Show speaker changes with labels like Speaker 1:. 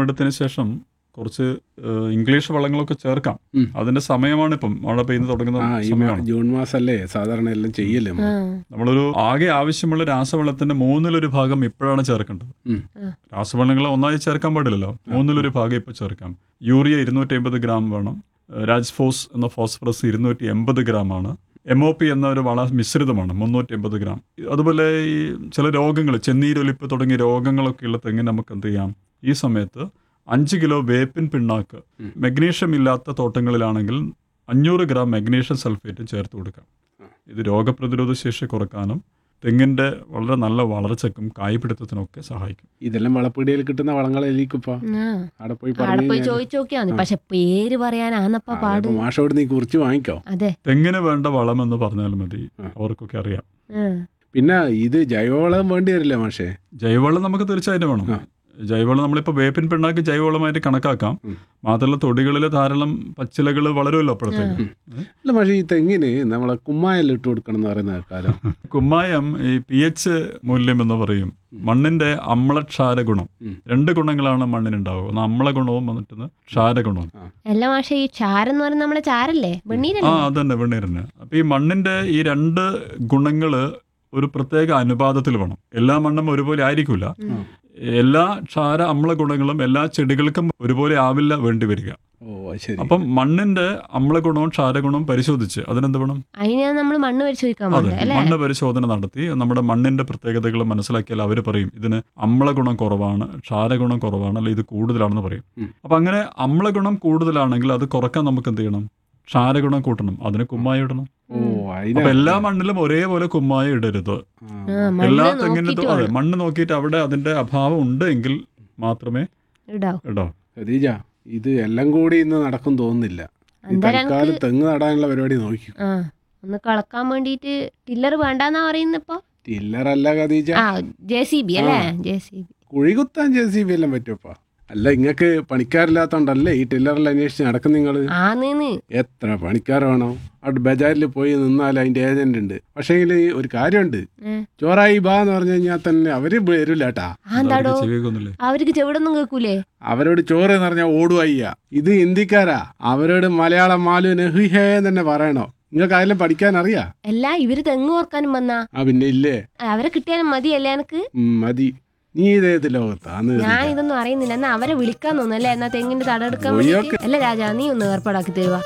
Speaker 1: വിളവെടുത്തതിന് ശേഷം കുറച്ച് ഏഹ്, ഇംഗ്ലീഷ് വളങ്ങളൊക്കെ ചേർക്കാം
Speaker 2: ഉം.
Speaker 1: അതിന്റെ സമയമാണ് ഇപ്പം മഴ പെയ്ത് തുടങ്ങുന്ന
Speaker 2: ആ ഈ മാ-
Speaker 1: സമയമാണ്
Speaker 2: ജൂൺ മാസല്ലേ സാധാരണ എല്ലാം ചെയ്യല്ലേ
Speaker 3: ആ,
Speaker 2: നമ്മള്?
Speaker 1: നമ്മളൊരു ആകെ ആവശ്യമുള്ള രാസവളത്തിന്റെ മൂന്നിലൊരു ഭാഗം ഇപ്പോഴാണ് ചേർക്കേണ്ടത്
Speaker 2: ഉം.
Speaker 1: രാസവളങ്ങൾ ഒന്നായി ചേർക്കാൻ പാടില്ലല്ലോ മൂന്നിലൊരു ഭാഗം ഇപ്പോൾ ചേർക്കാം യൂറിയ ഇരുന്നൂറ്റി അമ്പത് ഗ്രാം വേണം ഏഹ് രാജ്ഫോസ് എന്ന ഫോസ്ഫറസ് ഇരുന്നൂറ്റി എൺപത് ഗ്രാം ആണ് എം ഒ പി എന്ന ഒരു വള മിശ്രിതമാണ് മുന്നൂറ്റി എൺപത് ഗ്രാം അതുപോലെ ഈ ചില രോഗങ്ങൾ ചെന്നീരൊലിപ്പ് തുടങ്ങിയ രോഗങ്ങളൊക്കെ ഉള്ള തെങ്ങിന് നമുക്ക് എന്ത് ചെയ്യാം ഈ സമയത്ത് അഞ്ച് കിലോ വേപ്പിൻ പിണ്ണാക്ക്
Speaker 2: ഉം.
Speaker 1: മഗ്നീഷ്യം ഇല്ലാത്ത തോട്ടങ്ങളിലാണെങ്കിൽ അഞ്ഞൂറ് ഗ്രാം മഗ്നീഷ്യം സൾഫേറ്റ് ചേർത്ത് കൊടുക്കാം
Speaker 2: ആ.
Speaker 1: ഇത് രോഗപ്രതിരോധ ശേഷി കുറക്കാനും തെങ്ങിന്റെ വളരെ നല്ല വളർച്ചയ്ക്കും കായ്പിടുത്തത്തിനൊക്കെ സഹായിക്കും
Speaker 2: ഇതെല്ലാം വളപ്പീടിയിൽ കിട്ടുന്ന വളങ്ങളായിരിക്കും ഇപ്പൊ
Speaker 3: ആ.
Speaker 2: അവിടെ പോയി
Speaker 3: അവിടെ
Speaker 2: പറഞ്ഞു
Speaker 3: പോയി
Speaker 2: കഴിഞ്ഞാല്
Speaker 3: ചോദിച്ചു നോക്കിയാ മതി
Speaker 2: ആ.
Speaker 3: പക്ഷെ പേര് പറയാനാന്നപ്പ പാട്
Speaker 2: അതിപ്പോ മാഷോട് നീ കുറിച്ച് വാങ്ങിക്കോ
Speaker 3: അതെ
Speaker 1: തെങ്ങിന് വേണ്ട വളം എന്ന് പറഞ്ഞാൽ മതി
Speaker 2: ആ.
Speaker 1: അവർക്കൊക്കെ അറിയാം
Speaker 3: ആ.
Speaker 2: പിന്നെ ഇത് ജൈവവളം വേണ്ടി വരില്ല മാഷേ
Speaker 1: ജൈവവളം നമുക്ക് തീർച്ചയായിട്ടും വേണം
Speaker 2: ആ.
Speaker 1: ജൈവവളം നമ്മളിപ്പോൾ വേപ്പിൻ പിണ്ണാക്ക് ജൈവവളമായിട്ട് കണക്കാക്കാം
Speaker 2: ഉം.
Speaker 1: മാത്രമല്ല തൊടികളിൽ ധാരാളം പച്ചിലകൾ വളരുമല്ലോ അപ്പോഴത്തേക്ക്
Speaker 2: അല്ല മാഷേ ഈ തെങ്ങിന് നമ്മളെ കുമ്മായെല്ലാം ഇട്ട് കൊടുക്കണം എന്ന് പറയുന്ന കാലം
Speaker 1: കുമ്മായം ഈ പി എച്ച് മൂല്യം എന്ന് പറയും മണ്ണിന്റെ അമ്ലക്ഷാര ഗുണം
Speaker 2: ഉം.
Speaker 1: രണ്ട് ഗുണങ്ങളാണ് മണ്ണിനുണ്ടാവുക ഒന്ന് അമ്ല ഗുണവും വന്നിട്ട് ക്ഷാരഗുണവും
Speaker 3: എല്ലാ മാഷെ ഈ ചാരം എന്ന് പറയുന്നത് നമ്മളെ ചാരല്ലേ
Speaker 1: ആ
Speaker 3: വെണ്ണീരല്ലേ
Speaker 1: അതന്നെ വെണ്ണീരന്നെ അപ്പൊ ഈ മണ്ണിന്റെ ഈ രണ്ട് ഗുണങ്ങള് ഒരു പ്രത്യേക അനുപാതത്തിൽ വേണം എല്ലാ മണ്ണും ഒരുപോലെ ആയിരിക്കില്ല
Speaker 3: ഉം.
Speaker 1: എല്ലാ ക്ഷാര അമ്ല ഗുണങ്ങളും എല്ലാ ചെടികൾക്കും ഒരുപോലെ ആവില്ല വേണ്ടി വരിക
Speaker 2: ഓ അത് ശരി
Speaker 1: അപ്പം മണ്ണിന്റെ അമ്ലഗുണവും ക്ഷാരഗുണവും പരിശോധിച്ച് അതിനെന്ത് വേണം
Speaker 3: അതിന് നമ്മൾ മണ്ണ് പരിശോധിക്കാൻ
Speaker 1: അതെ
Speaker 3: പോകുന്നത് അല്ലേ
Speaker 1: മണ്ണ് പരിശോധന നടത്തി നമ്മുടെ മണ്ണിന്റെ പ്രത്യേകതകൾ മനസ്സിലാക്കിയാൽ അവർ പറയും ഇതിന് അമ്ലഗുണം കുറവാണ് ക്ഷാരഗുണം കുറവാണ് അല്ലെ ഇത് കൂടുതലാണെന്ന് പറയും
Speaker 2: ഉം.
Speaker 1: അപ്പൊ അങ്ങനെ അമ്ലഗുണം കൂടുതലാണെങ്കിൽ അത് കുറക്കാൻ നമുക്ക് എന്ത് ചെയ്യണം ക്ഷാരഗുണം കൂട്ടണം അതിന് കുമ്മായ ഇടണം
Speaker 2: ഓ
Speaker 1: അപ്പൊ
Speaker 2: അതിനാ
Speaker 1: എല്ലാ മണ്ണിലും ഒരേപോലെ കുമ്മായ ഇടരുത്
Speaker 2: ആ.
Speaker 3: ആ, മണ്ണ്
Speaker 1: എല്ലാ
Speaker 3: നോക്കിയിട്ട്
Speaker 1: തെങ്ങിനും അതെ
Speaker 3: വേണം.
Speaker 1: മണ്ണ് നോക്കിയിട്ട് അവിടെ അതിന്റെ അഭാവം ഉണ്ട് എങ്കിൽ മാത്രമേ
Speaker 3: ഇടാവൂ
Speaker 1: ഇടോ
Speaker 2: ഖദീജ ഇത് എല്ലാം കൂടി ഇന്ന് നടക്കും തോന്നുന്നില്ല ഈ
Speaker 3: എന്തായാലും
Speaker 2: തൽക്കാലം
Speaker 3: എനിക്ക്
Speaker 2: തെങ്ങ് നടാനുള്ള പരിപാടി നോക്കി
Speaker 3: ആ ഒന്ന് കളക്കാൻ വേണ്ടിയിട്ട് ടില്ലർ വേണ്ടാന്നാ പറയുന്നപ്പോ
Speaker 2: ടില്ലറല്ല ഖദീജ
Speaker 3: ആ ജെ സി ബി അല്ലേ
Speaker 2: ആ.
Speaker 3: ജെ സി ബി
Speaker 2: കുഴി കുത്താൻ ജെ സി ബി എല്ലാം പറ്റുമപ്പാ അല്ല ഇങ്ങക്ക് പണിക്കാരില്ലാത്തോണ്ടല്ലേ ഈ ടില്ലറിൽ അന്വേഷിച്ച് നടക്കും നിങ്ങൾ
Speaker 3: ആന്ന്
Speaker 2: എത്ര പണിക്കാർ വേണോ അവിടെ ബജാറിൽ പോയി നിന്നാൽ അതിന്റെ ഏജന്റ് ഉണ്ട് പക്ഷേ ഒരു കാര്യമുണ്ട്
Speaker 3: ഏ.
Speaker 2: ചോറായി ബാ എന്ന് പറഞ്ഞു കഴിഞ്ഞാൽ തന്നെ അവര് വരില്ല കേട്ടാ
Speaker 3: ആ എന്താടോ
Speaker 1: ചെവിയൊന്നുമില്ലേ
Speaker 3: അവർക്ക് ചെവിടൊന്നും കേൾക്കൂലേ
Speaker 2: അവരോട് ചോറ് എന്ന് പറഞ്ഞാൽ ഓടുവയ്യ ഇത് ഹിന്ദിക്കാരാ അവരോട് മലയാളം മാലു നെഹുഹേ എന്ന് തന്നെ പറയണോ നിങ്ങൾക്ക് അതിലും പഠിക്കാൻ അറിയാ
Speaker 3: അല്ല ഇവര് തെങ്ങ് ഓർക്കാനും വന്നാ
Speaker 2: ആ പിന്നെ ഇല്ലേ
Speaker 3: അവരെ കിട്ടിയാലും മതിയല്ലേ എനക്ക്
Speaker 2: ഉം, മതി നീ ഇതേത് ലോകത്താന്ന്
Speaker 3: ഞാൻ ഇതൊന്നും അറിയുന്നില്ല എന്നാ അവരെ വിളിക്കാൻ തോന്നുന്നു അല്ലേ എന്നാ തെങ്ങിന്റെ തടം എടുക്കാൻ
Speaker 2: പോയി
Speaker 3: വേണ്ടിയിട്ട് അല്ല രാജാ നീ ഒന്ന് ഏർപ്പാടാക്കി തരുവാ